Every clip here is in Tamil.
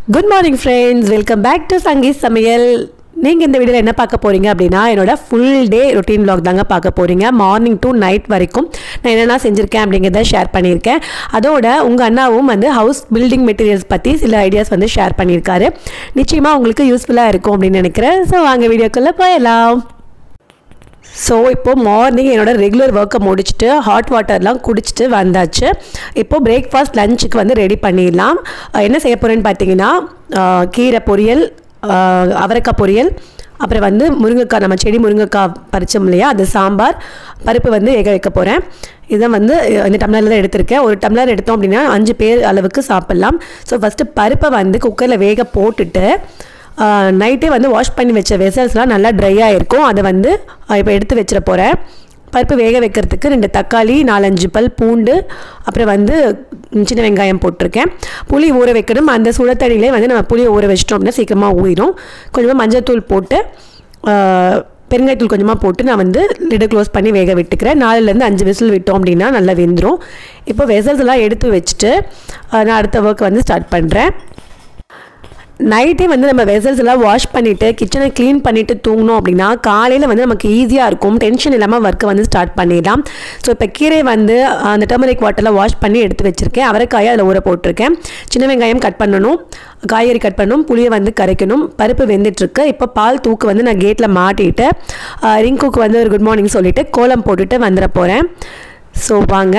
good morning friends welcome back to Sangeeth Samayal நீங்கள் இந்த வீடியோவில் என்ன பார்க்க போகிறீங்க அப்படின்னா என்னோட ஃபுல் டே ரொட்டீன் vlog தாங்க பார்க்க போகிறீங்க மார்னிங் டு நைட் வரைக்கும் நான் என்னென்ன செஞ்சுருக்கேன் அப்படிங்கிறத ஷேர் பண்ணியிருக்கேன் அதோட உங்கள் அண்ணாவும் வந்து ஹவுஸ் பில்டிங் மெட்டீரியல்ஸ் பற்றி சில ஐடியாஸ் வந்து ஷேர் பண்ணியிருக்காரு நிச்சயமாக உங்களுக்கு யூஸ்ஃபுல்லாக இருக்கும் அப்படின்னு நினைக்கிறேன் ஸோ வாங்க வீடியோக்குள்ளே போயிடலாம் ஸோ இப்போது மார்னிங் என்னோட ரெகுலர் ஒர்க்கை முடிச்சுட்டு ஹாட் வாட்டர்லாம் குடிச்சிட்டு வந்தாச்சு இப்போது பிரேக்ஃபாஸ்ட் லஞ்சுக்கு வந்து ரெடி பண்ணிடலாம் அஹ் என்ன செய்ய போகிறேன்னு பார்த்தீங்கன்னா அஹ் கீரை பொரியல் அஹ் அவரைக்காய் பொரியல் அப்புறம் வந்து முருங்கைக்காய் நம்ம செடி முருங்கைக்காய் பறிச்சோம் இல்லையா அது சாம்பார் பருப்பு வந்து வேக வைக்க போகிறேன் இதை வந்து அஹ் இந்த டம்ளரில் தான் எடுத்திருக்கேன் ஒரு டம்ளர் எடுத்தோம் அப்படின்னா அஞ்சு பேர் அளவுக்கு சாப்பிட்லாம் ஸோ ஃபஸ்ட்டு பருப்பை வந்து குக்கரில் வேக போட்டுட்டு நைட்டே வந்து வாஷ் பண்ணி வச்ச வெசல்ஸ்லாம் நல்லா ட்ரையாக இருக்கும் அதை வந்து இப்போ எடுத்து வச்சிட போகிறேன் பருப்பு வேக வைக்கிறதுக்கு ரெண்டு தக்காளி நாலஞ்சு பல் பூண்டு அப்புறம் வந்து சின்ன வெங்காயம் போட்டிருக்கேன் புளி ஊற வைக்கணும் அந்த சுடத்தண்ணிலே வந்து நம்ம புளியை ஊற வச்சிட்டோம் அப்படின்னா சீக்கிரமாக ஊறிடும் கொஞ்சமாக மஞ்சள்தூள் போட்டு ஆஹ், பெருங்காயத்தூள் கொஞ்சமாக போட்டு நான் வந்து லிடை க்ளோஸ் பண்ணி வேக விட்டுக்கிறேன் நாலுலேருந்து அஞ்சு விசில் விட்டோம் அப்படின்னா நல்லா வெந்துடும் இப்போ வெசல்ஸ் எல்லாம் எடுத்து வச்சுட்டு ஆஹ், நான் அடுத்த ஒர்க் வந்து ஸ்டார்ட் பண்ணுறேன் நைட்டே வந்து நம்ம வெசல்ஸ் எல்லாம் வாஷ் பண்ணிவிட்டு கிச்சனை க்ளீன் பண்ணிவிட்டு தூங்கினோம் அப்படின்னா காலையில் வந்து நமக்கு ஈஸியாக இருக்கும் டென்ஷன் இல்லாமல் ஒர்க்கை வந்து ஸ்டார்ட் பண்ணிடலாம் ஸோ இப்போ கீரை வந்து அந்த டர்மரிக் வாட்டரில் வாஷ் பண்ணி எடுத்து வச்சுருக்கேன் அவரைக்காயை அதில் ஊற போட்டிருக்கேன் சின்ன வெங்காயம் கட் பண்ணணும் காய்கறி கட் பண்ணணும் புளியை வந்து கரைக்கணும் பருப்பு வெந்துட்டுருக்கு இப்போ பால் தூக்கு வந்து நான் கேட்டில் மாட்டிட்டு ஆஹ், ரிங்குக்கு வந்து ஒரு குட் மார்னிங் சொல்லிவிட்டு கோலம் போட்டுட்டு வந்துட போகிறேன் ஸோ வாங்க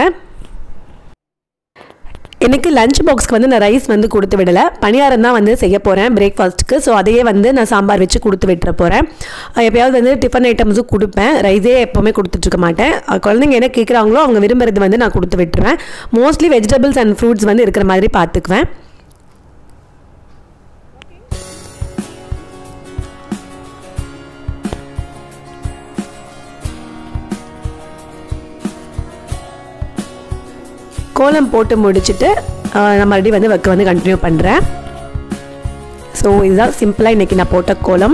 எனக்கு லஞ்ச் பாக்ஸ்க்கு வந்து நான் ரைஸ் வந்து கொடுத்து விடலை பணியாரம் தான் வந்து செய்ய போகிறேன் பிரேக்ஃபாஸ்ட்டுக்கு ஸோ அதையே வந்து நான் சாம்பார் வச்சு கொடுத்து விட்டுற போகிறேன் எப்பயாவது வந்து டிஃபன் ஐட்டம்ஸும் கொடுப்பேன் ரைஸே எப்போவுமே கொடுத்துட்ருக்க மாட்டேன் அஹ் குழந்தைங்க என்ன கேட்குறாங்களோ அவங்க விரும்புறது வந்து நான் கொடுத்து விட்டுருவேன் மோஸ்ட்லி வெஜிடபிள்ஸ் அண்ட் ஃப்ரூட்ஸ் வந்து இருக்கிற மாதிரி பார்த்துக்குவேன் கோலம் போட்டு முடிச்சுட்டு ஆஹ், நான் மறுபடியும் வந்து ஒர்க்கை வந்து கண்டினியூ பண்ணுறேன் ஸோ இதுதான் சிம்பிளாக இன்றைக்கி நான் போட்ட கோலம்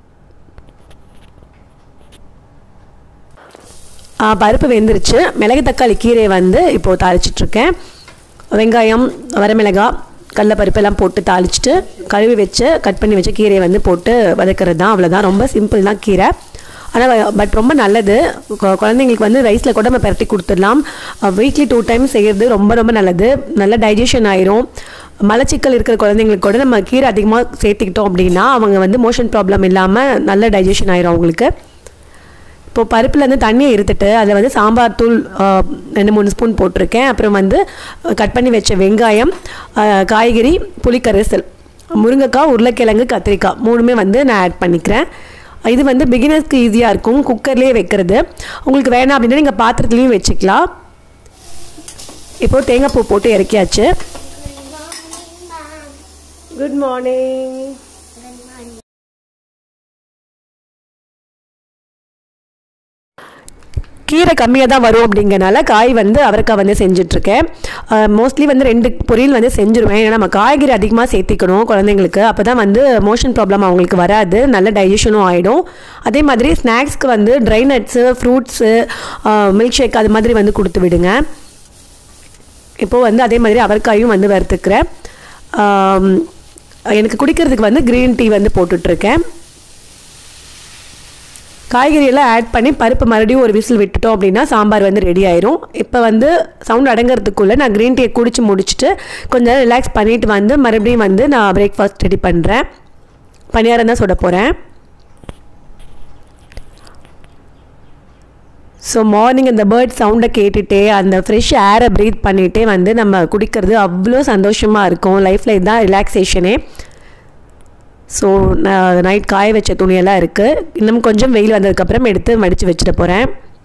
ஆ, பருப்பு வெந்துருச்சு மிளகு தக்காளி கீரையை வந்து இப்போது தாளிச்சிட்ருக்கேன் வெங்காயம் வரமிளகாய் கடலப்பருப்பு எல்லாம் போட்டு தாளிச்சிட்டு கழுவி வச்சு கட் பண்ணி வச்ச கீரையை வந்து போட்டு வதக்கிறது தான் அவ்வளோதான் ரொம்ப சிம்பிள் தான் கீரை ஆனால் பட் ரொம்ப நல்லது கொ- குழந்தைங்களுக்கு வந்து ரைஸில் கூட நம்ம பரட்டி கொடுத்துடலாம் வீக்லி டூ டைம்ஸ் செய்கிறது ரொம்ப ரொம்ப நல்லது நல்ல டைஜஷன் ஆயிரும் மலச்சிக்கல் இருக்கிற குழந்தைங்களுக்கு கூட நம்ம கீரை அதிகமாக சேர்த்துக்கிட்டோம் அப்படின்னா அவங்க வந்து மோஷன் ப்ராப்ளம் இல்லாமல் நல்ல டைஜஷன் ஆயிரும் அவங்களுக்கு இப்போது பருப்புலேருந்து தண்ணியை இருத்துட்டு அதில் வந்து சாம்பார் தூள் ஆஹ், ரெண்டு மூணு ஸ்பூன் போட்டிருக்கேன் அப்புறம் வந்து கட் பண்ணி வச்ச வெங்காயம் ஆஹ், காய்கறி புளிக்கரைசல் முருங்கைக்காய் உருளைக்கிழங்கு கத்திரிக்காய் மூணுமே வந்து நான் ஆட் பண்ணிக்கிறேன் இது வந்து பிகினர்ஸ்க்கு ஈஸியாக இருக்கும் குக்கர்லேயே வைக்கிறது உங்களுக்கு வேணாம் அப்படின்னா நீங்கள் பாத்திரத்துலேயும் வச்சுக்கலாம் இப்போது தேங்காய் பூ போட்டு இறக்கியாச்சு குட் மார்னிங் கீரை கம்மியாக தான் வரும் அப்படிங்கறனால காய் வந்து அவரைக்காய் வந்து செஞ்சுட்ருக்கேன் மோஸ்ட்லி வந்து ரெண்டு பொரியல் வந்து செஞ்சுருவேன் ஏன்னா நம்ம காய்கறி அதிகமாக சேர்த்திக்கணும் குழந்தைங்களுக்கு அப்போ தான் வந்து மோஷன் ப்ராப்ளம் அவங்களுக்கு வராது நல்ல டைஜஷனும் ஆகிடும் அதே மாதிரி ஸ்நாக்ஸ்க்கு வந்து dry nuts fruits milk shake அது மாதிரி வந்து கொடுத்து விடுங்க இப்போது வந்து அதே மாதிரி அவரைக்காயும் வந்து வறுத்துக்கிறேன் ஆம், எனக்கு குடிக்கிறதுக்கு வந்து க்ரீன் டீ வந்து போட்டுட்ருக்கேன் காய்கறி எல்லாம் ஆட் பண்ணி பருப்பு மறுபடியும் ஒரு விசில் விட்டுட்டோம் அப்படின்னா சாம்பார் வந்து ரெடி ஆயிரும் இப்போ வந்து சவுண்ட் அடங்கிறதுக்குள்ளே நான் க்ரீன் டீயை குடிச்சு முடிச்சுட்டு கொஞ்சம் நேரம் ரிலாக்ஸ் பண்ணிட்டு வந்து மறுபடியும் வந்து நான் பிரேக்ஃபாஸ்ட் ரெடி பண்ணுறேன் பணியாரம் தான் சுட போகிறேன் ஸோ மார்னிங் அந்த பேர்ட் சவுண்டை கேட்டுகிட்டே அந்த ஃப்ரெஷ் ஏரை ப்ரீத் பண்ணிகிட்டே வந்து நம்ம குடிக்கிறது அவ்வளோ சந்தோஷமாக இருக்கும் லைஃப்பில் இதுதான் ரிலாக்ஸேஷனே ஸோ நான் நைட் காய வச்ச துணியெல்லாம் இருக்குது இன்னும் கொஞ்சம் வெயில் வந்ததுக்கப்புறம் எடுத்து மடித்து வச்சுட்டு போகிறேன்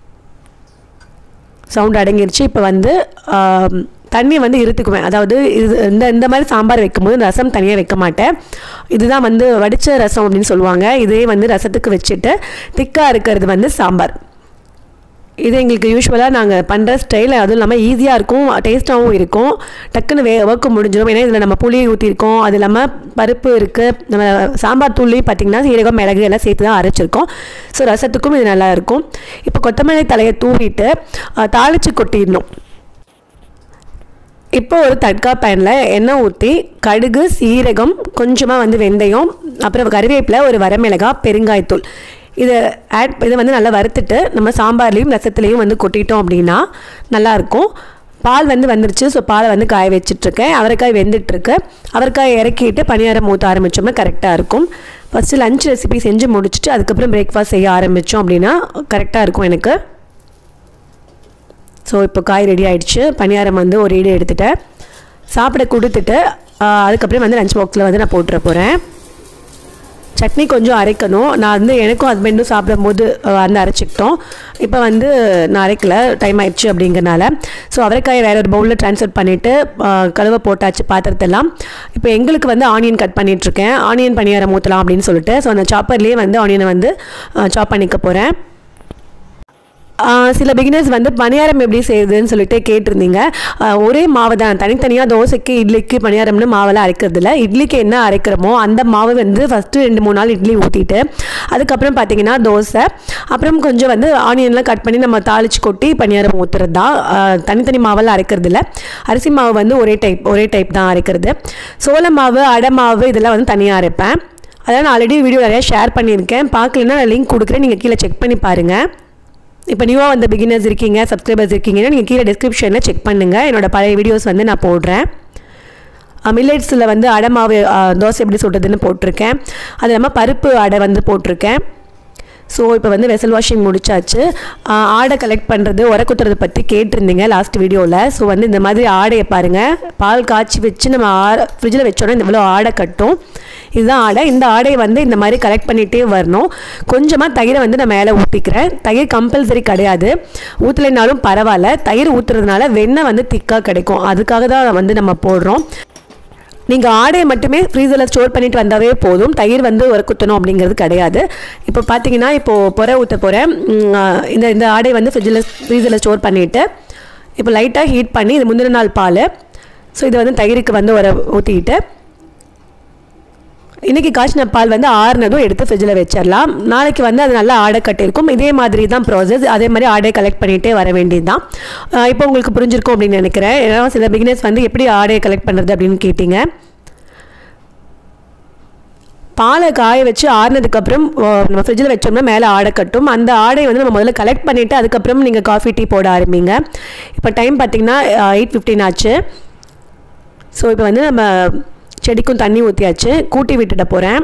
சவுண்ட் அடங்கிருச்சு இப்போ வந்து ஆம், தண்ணி வந்து இருத்துக்குவேன் அதாவது இது இந்த இந்த மாதிரி சாம்பார் வைக்கும்போது ரசம் தனியாக வைக்க மாட்டேன் இதுதான் வந்து வடித்த ரசம் அப்படின்னு சொல்லுவாங்க இதே வந்து ரசத்துக்கு வச்சுட்டு திக்காக இருக்கிறது வந்து சாம்பார் இது எங்களுக்கு யூஸ்வலாக நாங்கள் பண்ணுற ஸ்டைல் அதுவும் இல்லாமல் ஈஸியாக இருக்கும் டேஸ்ட்டாகவும் இருக்கும் டக்குன்னு வே ஒர்க்கு முடிஞ்சிடும் ஏன்னா இதில் நம்ம புளி ஊற்றிருக்கோம் அது இல்லாமல் பருப்பு இருக்குது நம்ம சாம்பார் தூள்லையும் பார்த்திங்கன்னா சீரகம் மிளகு எல்லாம் சேர்த்து தான் அரைச்சிருக்கோம் ஸோ ரசத்துக்கும் இது நல்லா இருக்கும் இப்போ கொத்தமல்லி தலையை தூவிட்டு அஹ், தாளிச்சு கொட்டிடணும் இப்போ ஒரு தட்கா பேனில் எண்ணெய் ஊற்றி கடுகு சீரகம் கொஞ்சமாக வந்து வெந்தயம் அப்புறம் கறிவேப்பிலை ஒரு வரமிளகாய் பெருங்காயத்தூள் இதை ஆட் இதை வந்து நல்லா வறுத்துட்டு நம்ம சாம்பார்லேயும் ரசத்துலேயும் வந்து கொட்டிட்டோம் அப்படின்னா நல்லாயிருக்கும் பால் வந்து வந்துருச்சு ஸோ பாலை வந்து காய வச்சிட்ருக்கேன் அவரைக்காய் வெந்துட்டுருக்கு அவரைக்காய் இறக்கிட்டு பணியாரம் ஊற்ற ஆரம்பித்தோம்னா கரெக்டாக இருக்கும் ஃபஸ்ட்டு லஞ்ச் ரெசிபி செஞ்சு முடிச்சுட்டு அதுக்கப்புறம் பிரேக்ஃபாஸ்ட் செய்ய ஆரம்பித்தோம் அப்படின்னா கரெக்டாக இருக்கும் எனக்கு ஸோ இப்போ காய் ரெடி ஆயிடுச்சு பணியாரம் வந்து ஒரு ஈடு எடுத்துட்டேன் சாப்பிட கொடுத்துட்டு அதுக்கப்புறம் வந்து லஞ்ச் பாக்ஸில் வந்து நான் போட்டுற போகிறேன் சட்னி கொஞ்சம் அரைக்கணும் நான் வந்து எனக்கும் ஹஸ்பண்டும் சாப்பிடும் போது வந்து அரைச்சிக்கிட்டோம் இப்போ வந்து நான் அரைக்கல டைம் ஆயிடுச்சு அப்படிங்கிறனால ஸோ அவரைக்காயை வேற ஒரு பவுலில் ட்ரான்ஸ்ஃபர் பண்ணிவிட்டு கழுவ போட்டாச்சு பாத்திரத்தெல்லாம் இப்போ எங்களுக்கு வந்து ஆனியன் கட் பண்ணிகிட்ருக்கேன் ஆனியன் பணியாரம் ஊற்றலாம் அப்படின்னு சொல்லிட்டு ஸோ அந்த சாப்பர்லேயே வந்து ஆனியனை வந்து சாப் பண்ணிக்க போகிறேன் சில பிகினர்ஸ் வந்து பணியாரம் எப்படி செய்யுதுன்னு சொல்லிட்டு கேட்டிருந்தீங்க ஒரே மாவு தான் தனித்தனியாக தோசைக்கு இட்லிக்கு பணியாரம்னு மாவெல்லாம் அரைக்கிறது இல்லை இட்லிக்கு என்ன அரைக்கிறோமோ அந்த மாவு வந்து ஃபஸ்ட்டு ரெண்டு மூணு நாள் இட்லி ஊற்றிட்டு அதுக்கப்புறம் பார்த்தீங்கன்னா தோசை அப்புறம் கொஞ்சம் வந்து ஆனியன்லாம் கட் பண்ணி நம்ம தாளிச்சு கொட்டி பணியாரம் ஊற்றுறது தான் தனித்தனி மாவெல்லாம் அரைக்கிறது இல்லை அரிசி மாவு வந்து ஒரே டைப் ஒரே டைப் தான் அரைக்கிறது சோள மாவு அடை மாவு இதெல்லாம் வந்து தனியாக அரைப்பேன் அதான் நான் ஆல்ரெடி வீடியோ நிறையா ஷேர் பண்ணியிருக்கேன் பார்க்கலன்னா நான் லிங்க் கொடுக்குறேன் நீங்கள் கீழே செக் பண்ணி பாருங்கள் இப்போ நியூவாக வந்த பிகினர்ஸ் இருக்கீங்க சப்ஸ்கிரைபர்ஸ் இருக்கீங்கன்னா நீங்கள் கீழே டிஸ்கிரிப்ஷனில் செக் பண்ணுங்கள் என்னோடய பழைய வீடியோஸ் வந்து நான் போடுறேன் மில்லட்ஸில் வந்து அடை மாவு தோசை எப்படி சொல்கிறதுன்னு போட்டிருக்கேன் அது இல்லாமல் பருப்பு அடை வந்து போட்டிருக்கேன் ஸோ இப்போ வந்து வெசல் வாஷிங் முடிச்சாச்சு ஆடை கலெக்ட் பண்ணுறது உரக்குத்துறது பற்றி கேட்டிருந்தீங்க லாஸ்ட் வீடியோவில் ஸோ வந்து இந்த மாதிரி ஆடையை பாருங்கள் பால் காய்ச்சி வச்சு நம்ம ஆட ஃப்ரிட்ஜில் வச்சோன்னா இந்த இவ்வளோ ஆடை கட்டும் இதுதான் ஆடை இந்த ஆடையை வந்து இந்த மாதிரி கலெக்ட் பண்ணிகிட்டே வரணும் கொஞ்சமாக தயிரை வந்து நான் மேலே ஊற்றிக்கிறேன் தயிர் கம்பல்சரி கிடையாது ஊற்றலைனாலும் பரவாயில்ல தயிர் ஊற்றுறதுனால வெண்ணெய் வந்து திக்காக கிடைக்கும் அதுக்காக தான் வந்து நம்ம போடுறோம் நீங்கள் ஆடையை மட்டுமே ஃப்ரீசரில் ஸ்டோர் பண்ணிட்டு வந்தாவே போதும் தயிர் வந்து ஒரு குத்தணும் அப்படிங்கிறது கிடையாது இப்போ பார்த்தீங்கன்னா இப்போது புற ஊற்ற போகிறேன் இந்த இந்த ஆடை வந்து ஃப்ரிட்ஜில் ஃப்ரீசரில் ஸ்டோர் பண்ணிவிட்டு இப்போ லைட்டாக ஹீட் பண்ணி இது முந்தின நாள் பால் ஸோ இதை வந்து தயிருக்கு வந்து ஒரு ஊற்றிக்கிட்டு இன்றைக்கி காய்ச்சின பால் வந்து ஆறுனதும் எடுத்து ஃப்ரிட்ஜில் வச்சிடலாம் நாளைக்கு வந்து அது நல்லா ஆடை கட்டியிருக்கும் இதே மாதிரி தான் ப்ராசஸ் அதே மாதிரி ஆடை கலெக்ட் பண்ணிகிட்டே வர வேண்டியது தான் இப்போ உங்களுக்கு புரிஞ்சிருக்கும் அப்படின்னு நினைக்கிறேன் ஏன்னா சில பிகினர்ஸ் வந்து எப்படி ஆடையை கலெக்ட் பண்ணுறது அப்படின்னு கேட்டிங்க பாலை காய வச்சு ஆறுனதுக்கப்புறம் நம்ம ஃப்ரிட்ஜில் வச்சோம்னா மேலே ஆடை கட்டும் அந்த ஆடையை வந்து நம்ம முதல்ல கலெக்ட் பண்ணிவிட்டு அதுக்கப்புறம் நீங்கள் காஃபி டீ போட ஆரம்பிங்க இப்போ டைம் பார்த்திங்கன்னா எயிட் ஃபிஃப்டின் ஆச்சு ஸோ இப்போ வந்து நம்ம செடிக்கும் தண்ணி ஊற்றியாச்சு கூட்டி விட்டுட போகிறேன்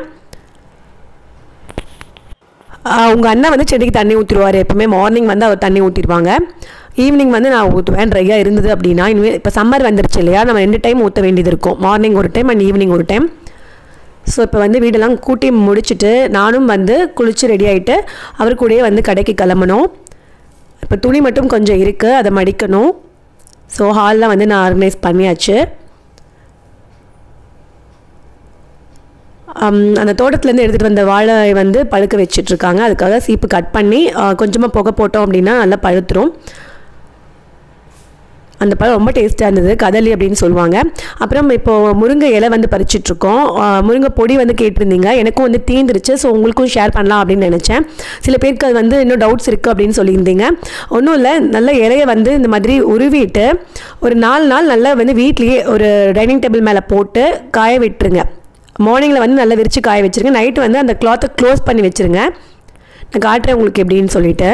உங்கள் அண்ணன் வந்து செடிக்கு தண்ணி ஊற்றிடுவார் எப்பவுமே மார்னிங் வந்து அவர் தண்ணி ஊற்றிடுவாங்க ஈவினிங் வந்து நான் ஊற்றுவேன் ட்ரையாக இருந்தது அப்படின்னா இனிமேல் இப்போ சம்மர் வந்துருச்சு இல்லையா நம்ம ரெண்டு டைம் ஊற்ற வேண்டியது இருக்கும் மார்னிங் ஒரு டைம் அண்ட் ஈவினிங் ஒரு டைம் ஸோ இப்போ வந்து வீடெல்லாம் கூட்டி முடிச்சுட்டு நானும் வந்து குளித்து ரெடி ஆகிட்டு அவர் கூடயே வந்து கடைக்கு கிளம்பணும் இப்போ துணி மட்டும் கொஞ்சம் இருக்குது அதை மடிக்கணும் ஸோ ஹாலில் வந்து நான் ஆர்கனைஸ் பண்ணியாச்சு அந்த தோட்டத்துலேருந்து எடுத்துகிட்டு வந்த வாழை வந்து பழுக்க வச்சிட்ருக்காங்க அதுக்காக சீப்பு கட் பண்ணி கொஞ்சமாக புகை போட்டோம் அப்படின்னா நல்லா பழுத்துரும் அந்த பழம் ரொம்ப டேஸ்ட்டாக இருந்தது கதலி அப்படின்னு சொல்லுவாங்க அப்புறம் இப்போது முருங்கை இலை வந்து பறிச்சிட்ருக்கோம் முருங்கை பொடி வந்து கேட்டிருந்தீங்க எனக்கும் வந்து தீந்துருச்சு ஸோ உங்களுக்கும் ஷேர் பண்ணலாம் அப்படின்னு நினச்சேன் சில பேருக்கு அது வந்து இன்னும் டவுட்ஸ் இருக்குது அப்படின்னு சொல்லியிருந்தீங்க ஒன்றும் இல்லை நல்ல இலையை வந்து இந்த மாதிரி உருவிட்டு ஒரு நாலு நாள் நல்லா வந்து வீட்லேயே ஒரு டைனிங் டேபிள் மேலே போட்டு காய விட்டுருங்க மார்னிங்கில் வந்து நல்லா விரித்து காய வச்சுருங்க நைட்டு வந்து அந்த கிளாத்தை க்ளோஸ் பண்ணி வச்சுருங்க நான் காட்டுறேன் உங்களுக்கு எப்படின்னு சொல்லிட்டு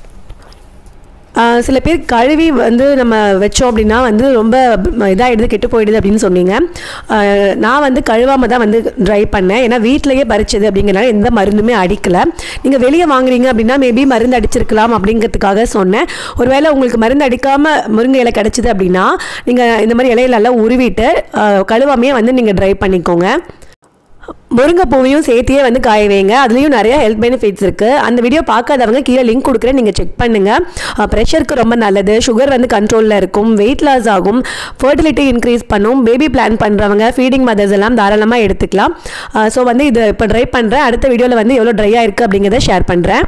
சில பேர் கழுவி வந்து நம்ம வச்சோம் அப்படின்னா வந்து ரொம்ப இதாகிடுது கெட்டு போயிடுது அப்படின்னு சொன்னீங்க நான் வந்து கழுவாமல் தான் வந்து ட்ரை பண்ணேன் ஏன்னா வீட்டிலையே பறிச்சது அப்படிங்கிறனால எந்த மருந்துமே அடிக்கலை நீங்கள் வெளியே வாங்குறீங்க அப்படின்னா மேபி மருந்து அடிச்சிருக்கலாம் அப்படிங்கிறதுக்காக சொன்னேன் ஒருவேளை உங்களுக்கு மருந்து அடிக்காமல் முருங்கை இலை கிடச்சிது அப்படின்னா நீங்கள் இந்த மாதிரி இலையிலெல்லாம் உருவிட்டு கழுவாமையே வந்து நீங்கள் ட்ரை பண்ணிக்கோங்க முருங்கைப்பூவையும் சேர்த்தியே வந்து காய வைங்க அதுலேயும் நிறைய ஹெல்த் பெனிஃபிட்ஸ் இருக்குது அந்த வீடியோ பார்க்காதவங்க கீழே லிங்க் கொடுக்குறேன் நீங்கள் செக் பண்ணுங்கள் ப்ரெஷருக்கு ரொம்ப நல்லது சுகர் வந்து கண்ட்ரோலில் இருக்கும் வெயிட் லாஸ் ஆகும் ஃபர்டிலிட்டி இன்க்ரீஸ் பண்ணும் பேபி பிளான் பண்ணுறவங்க ஃபீடிங் மதர்ஸ் எல்லாம் தாராளமாக எடுத்துக்கலாம் ஸோ வந்து இது இப்போ ட்ரை பண்ணுறேன் அடுத்த வீடியோவில் வந்து எவ்வளோ ட்ரையாக இருக்குது அப்படிங்கிறத ஷேர் பண்ணுறேன்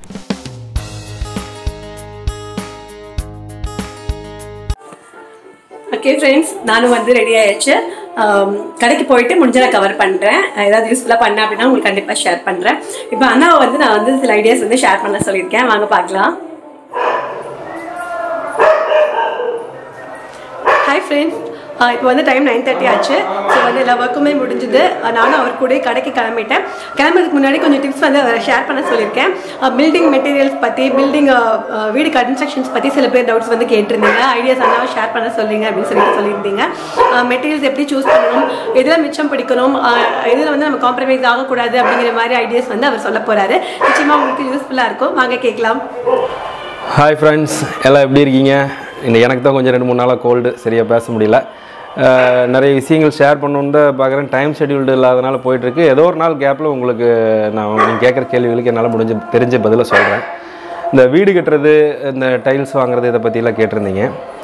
ஓகே ஃப்ரெண்ட்ஸ் நானும் வந்து ரெடி ஆயிடுச்சு கடைக்கு போயிட்டு முடிஞ்ச நான் கவர் பண்ணுறேன் ஏதாவது யூஸ்ஃபுல்லாக பண்ணேன் அப்படின்னா உங்களுக்கு கண்டிப்பாக ஷேர் பண்ணுறேன் இப்போ அண்ணாவை வந்து நான் வந்து சில ஐடியாஸ் வந்து ஷேர் பண்ண சொல்லியிருக்கேன் வாங்க பார்க்கலாம் ஹாய் ஃப்ரெண்ட்ஸ் இப்போ வந்து டைம் நைன் தேர்ட்டி ஆச்சு ஸோ வந்து எல்லா ஒர்க்குமே முடிஞ்சுது அஹ் நானும் அவர் கூட கடைக்கு கிளம்பிட்டேன் கிளம்புறதுக்கு முன்னாடி கொஞ்சம் டிப்ஸ் வந்து ஷேர் பண்ண சொல்லியிருக்கேன் பில்டிங் மெட்டீரியல்ஸ் பற்றி பில்டிங் வீடு கன்ஸ்ட்ரக்ஷன்ஸ் பற்றி சில பேர் டவுட்ஸ் வந்து கேட்டிருந்தீங்க ஐடியாஸ் எல்லாம் ஷேர் பண்ண சொல்லுங்க அப்படின்னு சொல்லிட்டு சொல்லியிருந்தீங்க மெட்டீரியல்ஸ் எப்படி சூஸ் பண்ணணும் எதில் மிச்சம் பிடிக்கணும் இதில் வந்து நம்ம காம்ப்ரமைஸ் ஆகக்கூடாது அப்படிங்கிற மாதிரி ஐடியாஸ் வந்து அவர் சொல்ல போகிறாரு நிச்சயமாக உங்களுக்கு யூஸ்ஃபுல்லாக இருக்கும் வாங்க கேட்கலாம் ஹாய் ஃப்ரெண்ட்ஸ் எல்லாம் எப்படி இருக்கீங்க இன்னைக்கு எனக்கு தான் கொஞ்சம் ரெண்டு மூணு நாளாக கோல்டு சரியாக பேச முடியல அஹ், நிறைய விஷயங்கள் ஷேர் பண்ணணுன்னு தான் பார்க்குறேன் டைம் ஷெட்யூல்டு இல்லாதனால போயிட்டுருக்கு ஏதோ ஒரு நாள் கேப்பில் உங்களுக்கு நான் நீங்கள் கேட்குற கேள்விகளுக்கு என்னால் முடிஞ்ச தெரிஞ்ச பதிலை சொல்கிறேன் இந்த வீடு கட்டுறது இந்த டைல்ஸ் வாங்குறது இதை பற்றிலாம் கேட்டிருந்தீங்க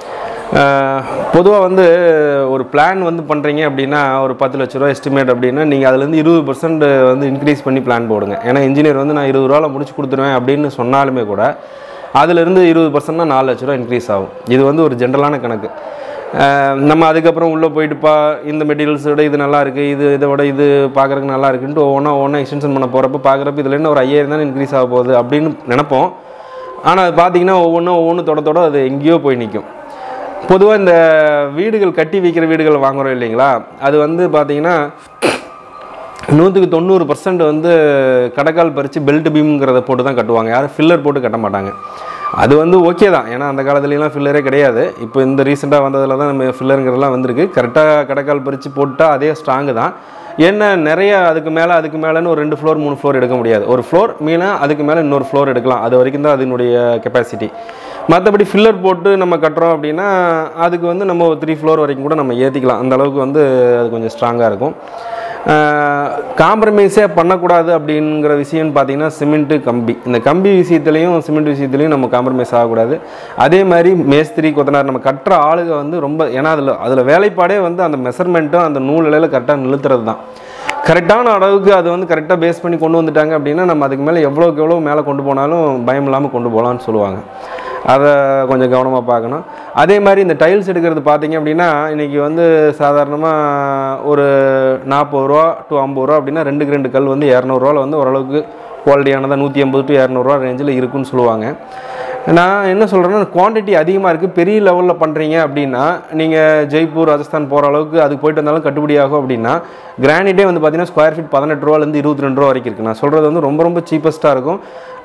பொதுவாக வந்து ஒரு பிளான் வந்து பண்ணுறீங்க அப்படின்னா ஒரு பத்து லட்ச ரூபா எஸ்டிமேட் அப்படின்னா நீங்கள் அதுலேருந்து இருபது பர்சன்ட் வந்து இன்க்ரீஸ் பண்ணி பிளான் போடுங்க ஏன்னா இன்ஜினியர் வந்து நான் இருபது ரூபாவில் முடிச்சு கொடுத்துருவேன் அப்படின்னு சொன்னாலுமே கூட அதுலேருந்து இருபது பர்சன்ட்னா நாலு லட்ச ரூபா இன்க்ரீஸ் ஆகும் இது வந்து ஒரு ஜென்ரலான கணக்கு அஹ் நம்ம அதுக்கப்புறம் உள்ளே போயிட்டுப்பா இந்த மெட்டீரியல்ஸோட இது நல்லா இருக்குது இது இதை விட இது பார்க்குறதுக்கு நல்லா இருக்குன்ட்டு ஒவ்வொன்றா ஒவ்வொன்றா எக்ஸ்டென்ஷன் பண்ண போகிறப்ப பார்க்குறப்ப இதில் என்ன ஒரு ஐயாயிரம் தானே இன்க்ரீஸ் ஆக போகுது அப்படின்னு நினைப்போம் ஆனால் அது பார்த்தீங்கன்னா ஒவ்வொன்றும் ஒவ்வொன்று தொட தொட அது எங்கேயோ போய் நிற்கும் பொதுவாக இந்த வீடுகள் கட்டி வைக்கிற வீடுகள் வாங்குறோம் இல்லைங்களா அது வந்து பார்த்தீங்கன்னா நூற்றுக்கு தொண்ணூறு பர்சன்ட் வந்து கடைக்கால் பறித்து பெல்ட் பீம்ங்கிறத போட்டு தான் கட்டுவாங்க யாரும் ஃபில்லர் போட்டு கட்ட மாட்டாங்க அது வந்து ஓகே தான் ஏன்னா அந்த காலத்துலலாம் ஃபில்லரே கிடையாது இப்போ இந்த ரீசெண்டாக வந்ததில் தான் நம்ம ஃபில்லருங்கிறதுலாம் வந்திருக்கு கரெக்டாக கடைக்கால் பறித்து போட்டால் அதே ஸ்ட்ராங்கு தான் என்ன நிறைய அதுக்கு மேலே அதுக்கு மேலேன்னு ஒரு ரெண்டு ஃப்ளோர் மூணு ஃப்ளோர் எடுக்க முடியாது ஒரு ஃப்ளோர் மீனா அதுக்கு மேலே இன்னொரு ஃப்ளோர் எடுக்கலாம் அது வரைக்கும் தான் அதனுடைய கெப்பாசிட்டி மற்றபடி ஃபில்லர் போட்டு நம்ம கட்டுறோம் அப்படின்னா அதுக்கு வந்து நம்ம த்ரீ ஃப்ளோர் வரைக்கும் கூட நம்ம ஏற்றிக்கலாம் அந்த அளவுக்கு வந்து அது கொஞ்சம் ஸ்ட்ராங்காக இருக்கும் காம்ப்ரமைஸே பண்ணக்கூடாது அப்படிங்கிற விஷயம்னு பார்த்தீங்கன்னா சிமெண்ட்டு கம்பி இந்த கம்பி விஷயத்துலையும் சிமெண்ட் விஷயத்துலையும் நம்ம காம்ப்ரமைஸ் ஆகக்கூடாது அதே மாதிரி மேஸ்திரி கொத்தனார் நம்ம கட்டுற ஆளுங்க வந்து ரொம்ப ஏன்னா அதில் அதில் வேலைப்பாடே வந்து அந்த மெஷர்மெண்ட்டும் அந்த நூல் இலையில கரெக்டாக நிறுத்துறது தான் கரெக்டான அளவுக்கு அது வந்து கரெக்டாக பேஸ் பண்ணி கொண்டு வந்துட்டாங்க அப்படின்னா நம்ம அதுக்கு மேலே எவ்வளோக்கு எவ்வளோ மேலே கொண்டு போனாலும் பயம் இல்லாமல் கொண்டு போகலான்னு சொல்லுவாங்க அதை கொஞ்சம் கவனமாக பார்க்கணும் அதே மாதிரி இந்த டைல்ஸ் எடுக்கிறது பார்த்தீங்க அப்படின்னா இன்றைக்கி வந்து சாதாரணமாக ஒரு நாற்பது ரூபா டு ஐம்பது ரூபா அப்படின்னா ரெண்டுக்கு ரெண்டு கல் வந்து இரநூறுவாவில் வந்து ஓரளவுக்கு குவாலிட்டியானதாக நூற்றி ஐம்பது டு இரநூறுவா ரேஞ்சில் இருக்குன்னு சொல்லுவாங்க நான் என்ன சொல்கிறேன்னா குவாண்டிட்டி அதிகமாக இருக்குது பெரிய லெவலில் பண்ணுறீங்க அப்படின்னா நீங்கள் ஜெய்ப்பூர் ராஜஸ்தான் போகிற அளவுக்கு அதுக்கு போயிட்டு வந்தாலும் கட்டுப்படி ஆகும் அப்படின்னா கிரானைட்டே வந்து பார்த்தீங்கன்னா ஸ்கொயர் ஃபீட் பதினெட்டு ரூபாலேருந்து இருபத்தி ரெண்டு ரூபா வரைக்கும் இருக்குது நான் சொல்கிறது வந்து ரொம்ப ரொம்ப சீப்பஸ்ட்டாக இருக்கும்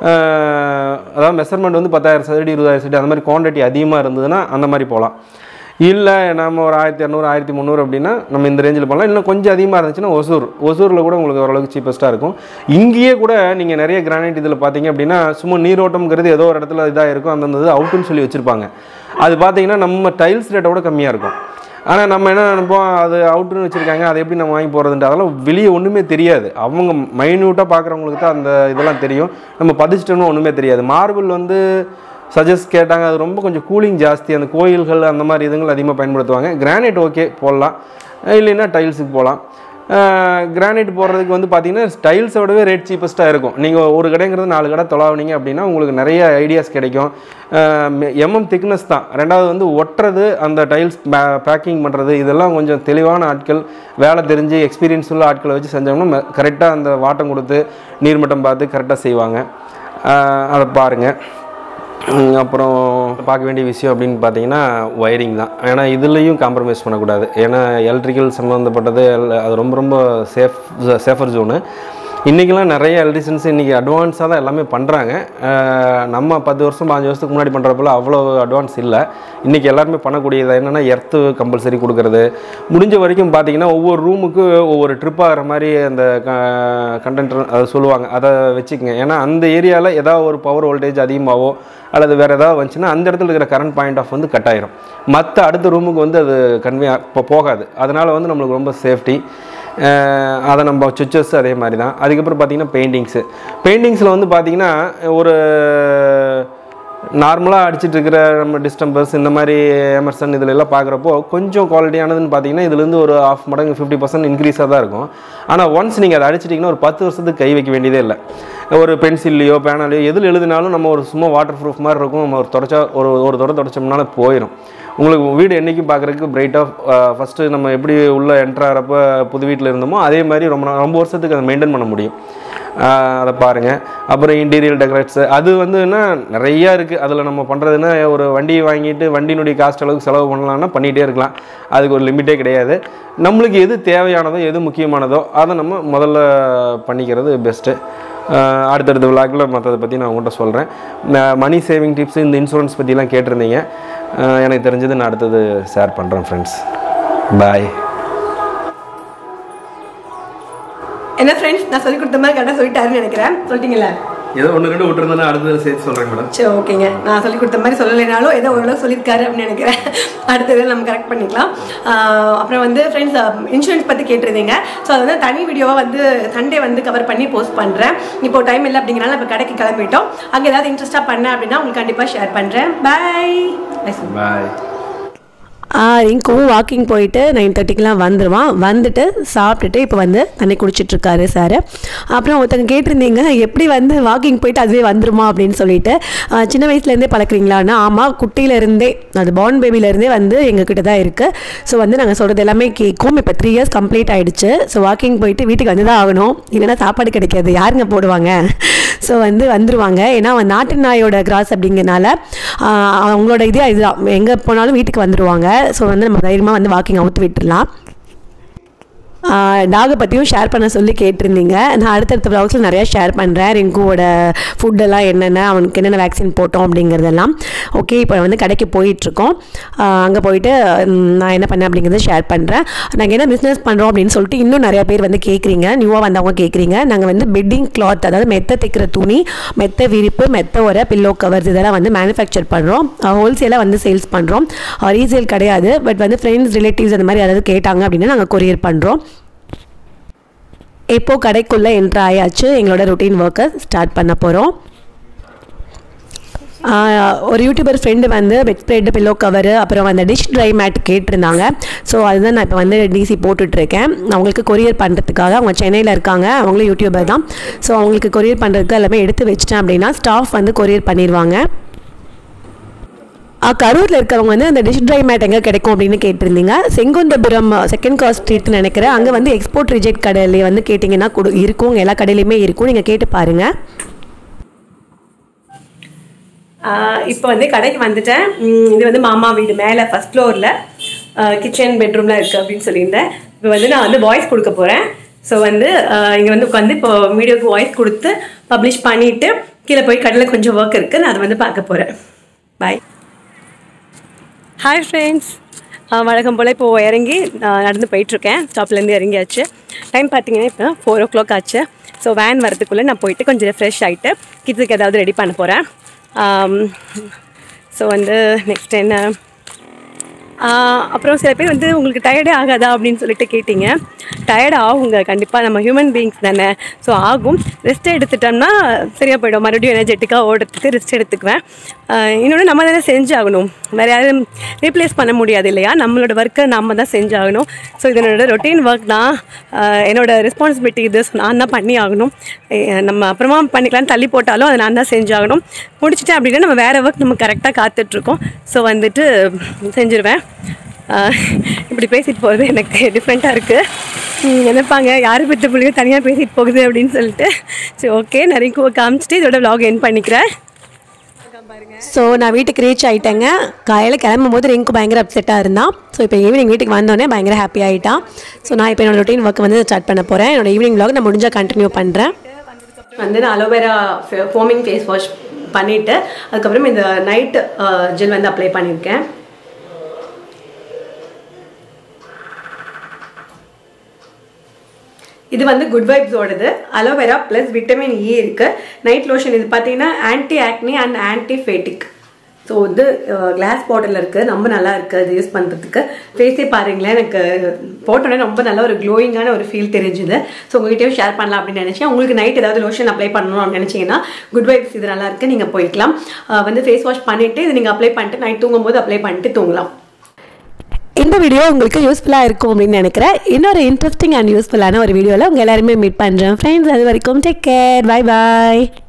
அஹ் அதாவது மெஷர்மெண்ட் வந்து பத்தாயிரம் சதுரடி இருபதாயிரம் சதுரடி அந்த மாதிரி குவாண்டிட்டி அதிகமாக இருந்ததுன்னா அந்த மாதிரி போகலாம் இல்லை நம்ம ஒரு ஆயிரத்தி இரநூறு ஆயிரத்தி முந்நூறு அப்படின்னா நம்ம இந்த ரேஞ்சில் பண்ணலாம் இல்லை கொஞ்சம் அதிகமாக இருந்துச்சுன்னா ஒசூர் ஒசூரில் கூட உங்களுக்கு ஓரளவுக்கு சீப்பஸ்ட்டாக இருக்கும் இங்கேயே கூட நீங்கள் நிறைய கிரானைட் இதில் பார்த்தீங்க அப்படின்னா சும்மா நீரோட்டம்ங்கிறது ஏதோ ஒரு இடத்துல இதாக இருக்கும் அந்தந்த இது அவுட்டுன்னு சொல்லி வச்சுருப்பாங்க அது பார்த்தீங்கன்னா நம்ம டைல்ஸ் ரேட்டை விட கம்மியாக இருக்கும் ஆனால் நம்ம என்ன நினைப்போம் அது அவுட்டுன்னு வச்சுருக்காங்க அதை எப்படி நம்ம வாங்கி போகிறதுன்ட்டு அதெல்லாம் வெளியே ஒன்றுமே தெரியாது அவங்க மைன்யூட்டாக பார்க்குறவங்களுக்கு தான் அந்த இதெல்லாம் தெரியும் நம்ம பதிச்சிட்டோம்னு ஒன்றுமே தெரியாது மார்பிள் வந்து சஜஸ்ட் கேட்டாங்க அது ரொம்ப கொஞ்சம் கூலிங் ஜாஸ்தி அந்த கோயில்கள் அந்த மாதிரி இதுங்கள் அதிகமாக பயன்படுத்துவாங்க கிரானைட் ஓகே போடலாம் இல்லைன்னா டைல்ஸுக்கு போகலாம் கிரானைட் போடுறதுக்கு வந்து பார்த்தீங்கன்னா டைல்ஸை விடவே ரேட் சீப்பஸ்ட்டாக இருக்கும் நீங்கள் ஒரு கடைங்கிறது நாலு கடை தொலாவினீங்க அப்படின்னா உங்களுக்கு நிறைய ஐடியாஸ் கிடைக்கும் எம்எம் திக்னஸ் தான் ரெண்டாவது வந்து ஒட்டுறது அந்த டைல்ஸ் பேக்கிங் பண்ணுறது இதெல்லாம் கொஞ்சம் தெளிவான ஆட்கள் வேலை தெரிஞ்சு எக்ஸ்பீரியன்ஸ் உள்ள ஆட்களை வச்சு செஞ்சோம்னா கரெக்டாக அந்த வாட்டம் கொடுத்து நீர்மட்டம் பார்த்து கரெக்டாக செய்வாங்க அஹ் அதை பாருங்கள் ம், அப்புறம் பார்க்க வேண்டிய விஷயம் அப்படின்னு பார்த்தீங்கன்னா ஒயரிங் தான் ஏன்னா இதுலேயும் காம்ப்ரமைஸ் பண்ணக்கூடாது ஏன்னா எலக்ட்ரிக்கல் சம்மந்தப்பட்டது எல்- அது ரொம்ப ரொம்ப சேஃப் சேஃபர் ஜோனு இன்றைக்கெலாம் நிறைய எலக்ட்ரிஷியன்ஸ் இன்றைக்கி அட்வான்ஸாக தான் எல்லாமே பண்ணுறாங்க நம்ம பத்து வருஷம் பாஞ்சு வருஷத்துக்கு முன்னாடி பண்ணுறப்பல அவ்வளோ அட்வான்ஸ் இல்லை இன்றைக்கி எல்லாருமே பண்ணக்கூடியது என்னென்னா எர்த்து கம்பல்சரி கொடுக்கறது முடிஞ்ச வரைக்கும் பார்த்தீங்கன்னா ஒவ்வொரு ரூமுக்கு ஒவ்வொரு ட்ரிப் ஆகிற மாதிரி அந்த கண்டென்ட் அதை சொல்லுவாங்க அதை வச்சுக்கங்க ஏன்னா அந்த ஏரியாவில் ஏதாவது ஒரு பவர் வோல்டேஜ் அதிகமாகவோ அல்லது வேறு ஏதாவது வந்துச்சுன்னா அந்த இடத்துல இருக்கிற கரண்ட் பாயிண்ட் ஆஃப் வந்து கட் ஆயிரும் மற்ற அடுத்த ரூமுக்கு வந்து அது கன்வே இப்போ போகாது அதனால் வந்து நம்மளுக்கு ரொம்ப சேஃப்டி அதை நம்ம சுவிச்சஸ் அதே மாதிரி தான் அதுக்கப்புறம் பார்த்தீங்கன்னா பெயிண்டிங்ஸு பெயிண்டிங்ஸில் வந்து பார்த்தீங்கன்னா ஒரு நார்மலாக அடிச்சிட்டு இருக்கிற நம்ம டிஸ்டம்பர்ஸ் இந்த மாதிரி எமர்சன் இதில் எல்லாம் பார்க்குறப்போ கொஞ்சம் குவாலிட்டியானதுன்னு பார்த்தீங்கன்னா இதுலேருந்து ஒரு ஆஃப் மடங்கு ஃபிஃப்டி பர்சன்ட் இன்க்ரீஸாக தான் இருக்கும் ஆனால் ஒன்ஸ் நீங்கள் அதை அடிச்சிட்டிங்கன்னா ஒரு பத்து வருஷத்துக்கு கை வைக்க வேண்டியதே இல்லை ஒரு பென்சில்லையோ பேனாலையோ எதில் எழுதினாலும் நம்ம ஒரு சும்மா வாட்டர் ப்ரூஃப் மாதிரி இருக்கும் நம்ம ஒரு தொடச்சா ஒரு ஒரு தடவை தொடச்சோம்னால போயிடும் உங்களுக்கு வீடு என்றைக்கும் பார்க்குறதுக்கு பிரைட்டாக ஃபஸ்ட்டு நம்ம எப்படி உள்ளே என்ட்ரு ஆகிறப்ப புது வீட்டில் இருந்தோமோ அதே மாதிரி ரொம்ப நா- ரொம்ப வருஷத்துக்கு அதை மெயின்டைன் பண்ண முடியும் அதை பாருங்கள் அப்புறம் இன்டீரியர் டெக்கரேட்ஸ் அது வந்துன்னா நிறையா இருக்குது அதில் நம்ம பண்ணுறதுன்னா ஒரு வண்டியை வாங்கிட்டு வண்டியினுடைய காஸ்ட் அளவுக்கு செலவு பண்ணலாம்னா பண்ணிகிட்டே இருக்கலாம் அதுக்கு ஒரு லிமிட்டே கிடையாது நம்மளுக்கு எது தேவையானதோ எது முக்கியமானதோ அதை நம்ம முதல்ல பண்ணிக்கிறது பெஸ்ட்டு அடுத்தடுத்த விழாக்கில் மற்றதை பற்றி நான் உங்கள்கிட்ட சொல்கிறேன் மணி சேவிங் டிப்ஸ் இந்த இன்சூரன்ஸ் பற்றிலாம் கேட்டிருந்தீங்க அஹ் எனக்கு தெரிஞ்சது நான் அடுத்தது ஷேர் பண்ணுறேன் ஃப்ரெண்ட்ஸ் பாய் என்ன ஃப்ரெண்ட்ஸ் நான் சொல்லி கொடுத்த மாதிரி கரெக்டாக சொல்லிட்டாருன்னு நினைக்கிறேன் சொல்லிட்டீங்களா ஏதோ ஒன்று ரெண்டு விட்டுருந்தேன்னா அடுத்தது சேர்த்து சொல்கிறேன் மேடம் சரி ஓகேங்க நான் சொல்லி கொடுத்த மாதிரி சொல்லலைனாலும் ஏதோ ஓரளவு சொல்லியிருக்காரு அப்படின்னு நினைக்கிறேன் அடுத்தது நம்ம கரெக்ட் பண்ணிக்கலாம் ஆஹ் அப்புறம் வந்து ஃப்ரெண்ட்ஸ் இன்சூரன்ஸ் பற்றி கேட்டிருந்தீங்க ஸோ அது வந்து தனி வீடியோவாக வந்து சண்டே வந்து கவர் பண்ணி போஸ்ட் பண்ணுறேன் இப்போ டைம் இல்லை அப்படிங்கிறனால இப்போ கடைக்கு கிளம்பிட்டோம் அங்கே ஏதாவது இன்ட்ரெஸ்ட்டாக பண்ணேன் அப்படின்னா உங்களுக்கு கண்டிப்பாக ஷேர் பண்ணுறேன் பாய் பாய் ரிங்கவும் வாக்கிங் போயிட்டு நைன் தேர்ட்டிக்கெலாம் வந்துடுவான் வந்துட்டு சாப்பிட்டுட்டு இப்போ வந்து தண்ணி குடிச்சிட்ருக்காரு சார் அப்புறம் ஒருத்தங்க கேட்டிருந்தீங்க எப்படி வந்து வாக்கிங் போயிட்டு அதுவே வந்துருமா அப்படின்னு சொல்லிட்டு ஆ, சின்ன வயசுலேருந்தே பழக்கிறீங்களான்னா ஆமாம் குட்டியிலேருந்தே அது பார்ன் பேபிலேருந்தே வந்து எங்ககிட்ட தான் இருக்குது ஸோ வந்து நாங்கள் சொல்கிறது எல்லாமே கேட்கும் இப்போ த்ரீ இயர்ஸ் கம்ப்ளீட் ஆயிடுச்சு ஸோ வாக்கிங் போயிட்டு வீட்டுக்கு வந்து தான் ஆகணும் இல்லைன்னா சாப்பாடு கிடைக்காது யாருங்க போடுவாங்க ஸோ வந்து வந்துருவாங்க ஏன்னா அவன் நாட்டு நாயோட கிராஸ் அப்படிங்கிறனால ஆஹ், அவங்களோட இதே இதுதான் எங்கே போனாலும் வீட்டுக்கு வந்துடுவாங்க ஸோ வந்து நம்ம தைரியமாக வந்து வாக்கிங் அவுத்து விட்டுடலாம் டாகை பற்றியும் ஷேர் பண்ண சொல்லி கேட்டிருந்தீங்க நான் அடுத்தடுத்த ப்ளாக்ஸில் நிறையா ஷேர் பண்ணுறேன் ரிங்குவோட ஃபுட்டெல்லாம் என்னென்ன அவனுக்கு என்னென்ன வேக்சின் போட்டோம் அப்படிங்கிறதெல்லாம் ஓகே இப்போ வந்து கடைக்கு போயிட்டுருக்கோம் அங்கே போயிட்டு ம், நான் என்ன பண்ணேன் அப்படிங்கிறத ஷேர் பண்ணுறேன் நாங்கள் என்ன பிஸ்னஸ் பண்ணுறோம் அப்படின்னு சொல்லிட்டு இன்னும் நிறையா பேர் வந்து கேட்குறீங்க நியூவாக வந்தவங்க கேட்குறீங்க நாங்கள் வந்து பெட்டிங் கிளாத் அதாவது மெத்த தைக்கிற துணி மெத்த விரிப்பு மெத்த உர பில்லோ கவர்ஸ் இதெல்லாம் வந்து மேனுஃபேக்சர் பண்ணுறோம் ஹோல்சேலாக வந்து சேல்ஸ் பண்ணுறோம் ரீசேல் கிடையாது பட் வந்து ஃப்ரெண்ட்ஸ் ரிலேட்டிவ்ஸ் அந்த மாதிரி யாராவது கேட்டாங்க அப்படின்னா நாங்கள் கொரியர் பண்ணுறோம் இப்போ கடைக்குள்ளே என்ட்ரு ஆயாச்சு எங்களோட ரொட்டீன் ஒர்க்கை ஸ்டார்ட் பண்ண போகிறோம் ஒரு யூடியூபர் ஃப்ரெண்டு வந்து பெட் ஸ்ப்ரெட் பில்லோ கவர் அப்புறம் அந்த டிஷ் ட்ரை மேட் கேட்டிருந்தாங்க ஸோ அதுதான் நான் இப்போ வந்து டிசி போட்டுட்ருக்கேன் அவங்களுக்கு கொரியர் பண்ணுறதுக்காக அவங்க சென்னையில் இருக்காங்க அவங்களும் யூடியூபர் தான் ஸோ அவங்களுக்கு கொரியர் பண்ணுறதுக்கு எல்லாமே எடுத்து வச்சிட்டேன் அப்படின்னா ஸ்டாஃப் வந்து கொரியர் பண்ணிடுவாங்க ஆ, கரூரில் இருக்கிறவங்க வந்து அந்த டிஷ் ட்ரை மேட் எங்கே கிடைக்கும் அப்படின்னு கேட்டிருந்தீங்க செங்குந்தபுரம் செகண்ட் கிராஸ் ஸ்ட்ரீட்னு நினைக்கிறேன் அங்கே வந்து எக்ஸ்போர்ட் ரிஜெக்ட் கடையிலே வந்து கேட்டிங்கன்னா கொடு இருக்கும் எல்லா கடையிலையுமே இருக்கும் நீங்கள் கேட்டு பாருங்கள் இப்போ வந்து கடைக்கு வந்துட்டேன் உம், இது வந்து மாமா வீடு மேலே ஃபஸ்ட் ஃப்ளோரில் கிச்சன் பெட்ரூமில் இருக்குது அப்படின்னு சொல்லியிருந்தேன் இப்போ வந்து நான் வந்து வாய்ஸ் கொடுக்க போகிறேன் ஸோ வந்து இங்கே வந்து உட்காந்து இப்போ வீடியோக்கு வாய்ஸ் கொடுத்து பப்ளிஷ் பண்ணிவிட்டு கீழே போய் கடையில் கொஞ்சம் ஒர்க் இருக்குது நான் அதை வந்து பார்க்க போகிறேன் பாய் ஹாய் ஃப்ரெண்ட்ஸ் வழக்கம் போல் இப்போது இறங்கி நான் நடந்து போயிட்டுருக்கேன் ஸ்டாப்லேருந்து இறங்கியாச்சு டைம் பார்த்தீங்கன்னா இப்போ ஃபோர் ஓ கிளாக் ஆச்சு ஸோ வேன் வரதுக்குள்ளே நான் போயிட்டு கொஞ்சம் ஃப்ரெஷ் ஆகிட்டு கிட்ஸுக்கு ஏதாவது ரெடி பண்ண போகிறேன் ஸோ வந்து நெக்ஸ்ட் என்ன ஆஹ் அப்புறம் சில பேர் வந்து உங்களுக்கு டயர்டே ஆகாதா அப்படின்னு சொல்லிட்டு கேட்டிங்க டயர்ட் ஆகுங்க கண்டிப்பாக நம்ம ஹியூமன் பீயிங்ஸ் தானே ஸோ ஆகும் ரெஸ்ட் எடுத்துட்டோம்னா சரியாக போயிடும் மறுபடியும் எனர்ஜெட்டிக்காக ஓடுறதுக்கு ரெஸ்ட் எடுத்துக்குவேன் ஆஹ் இன்னொன்று நம்ம தானே செஞ்சாகணும் வேறு யாரும் ரீப்ளேஸ் பண்ண முடியாது இல்லையா நம்மளோட ஒர்க்கை நம்ம தான் செஞ்சாகணும் ஸோ இது என்னோட ரொட்டீன் ஒர்க் தான் ஆஹ் என்னோட ரெஸ்பான்சிபிலிட்டி இது ஸோ நான் தான் பண்ணி ஆகணும் ஏ- நம்ம அப்புறமா பண்ணிக்கலாம்னு தள்ளி போட்டாலும் அதை நான் தான் செஞ்சாகணும் முடிச்சிட்டேன் அப்படின்னா நம்ம வேறு ஒர்க் நம்ம கரெக்டாக காத்துட்ருக்கோம் ஸோ வந்துட்டு செஞ்சுருவேன் ஆஹ் இப்படி பேசிட்டு போகிறது எனக்கு டிஃப்ரெண்ட்டாக இருக்குது நினைப்பாங்க யார் பெற்ற பிள்ளையோ தனியாக பேசிட்டு போகுது அப்படின்னு சொல்லிட்டு சரி ஓகே நான் ரிங்குவை காமிச்சிட்டு இதோட vlog என் பண்ணிக்கிறேன் ஸோ நான் வீட்டுக்கு ரீச் ஆகிட்டேங்க காலையில் கிளம்பும் போது ரிங்கு பயங்கர அப்செட்டாக இருந்தான் ஸோ இப்போ ஈவினிங் வீட்டுக்கு வந்தோடனே பயங்கர ஹாப்பி ஆகிட்டான் ஸோ நான் இப்போ என்னோட ரொட்டீன் ஒர்க் வந்து ஸ்டார்ட் பண்ண போகிறேன் என்னோட ஈவினிங் vlog நான் முடிஞ்சால் கண்டினியூ பண்ணுறேன் வந்து நான் அலோவேரா ஃபோமிங் ஃபேஸ் வாஷ் பண்ணிவிட்டு அதுக்கப்புறம் இந்த நைட் ஜெல் வந்து அப்ளை பண்ணியிருக்கேன் இது வந்து குட் வைப்ஸோடது அலோவேரா ப்ளஸ் விட்டமின் இ இருக்குது நைட் லோஷன் இது பார்த்தீங்கன்னா anti acne and anti fatigue so வந்து கிளாஸ் பாட்டில் இருக்குது ரொம்ப நல்லா இருக்குது அது யூஸ் பண்ணுறதுக்கு ஃபேஸே பாருங்களேன் எனக்கு போட்டோன்னே ரொம்ப நல்ல ஒரு க்ளோயிங்கான ஒரு ஃபீல் தெரிஞ்சுது ஸோ உங்ககிட்டயும் ஷேர் பண்ணலாம் அப்படின்னு நினச்சேன் உங்களுக்கு நைட் ஏதாவது லோஷன் அப்ளை பண்ணணும் அப்படின்னு நினச்சிங்கன்னா குட் வைப்ஸ் இது நல்லா இருக்குது நீங்கள் போய்க்கலாம் அஹ் வந்து ஃபேஸ் வாஷ் பண்ணிவிட்டு இது நீங்கள் அப்ளை பண்ணிட்டு நைட் தூங்கும்போது அப்ளை பண்ணிட்டு தூங்கலாம் இந்த வீடியோ உங்களுக்கு யூஸ்ஃபுல்லாக இருக்கும் அப்படின்னு நினைக்கிறேன் இன்னொரு இன்ட்ரெஸ்டிங் அண்ட் யூஸ்ஃபுல்லான ஒரு வீடியோவில் உங்கள் எல்லாருமே மீட் பண்ணுறேன் ஃப்ரெண்ட்ஸ் அது வரைக்கும் டேக் கேர் பை பாய்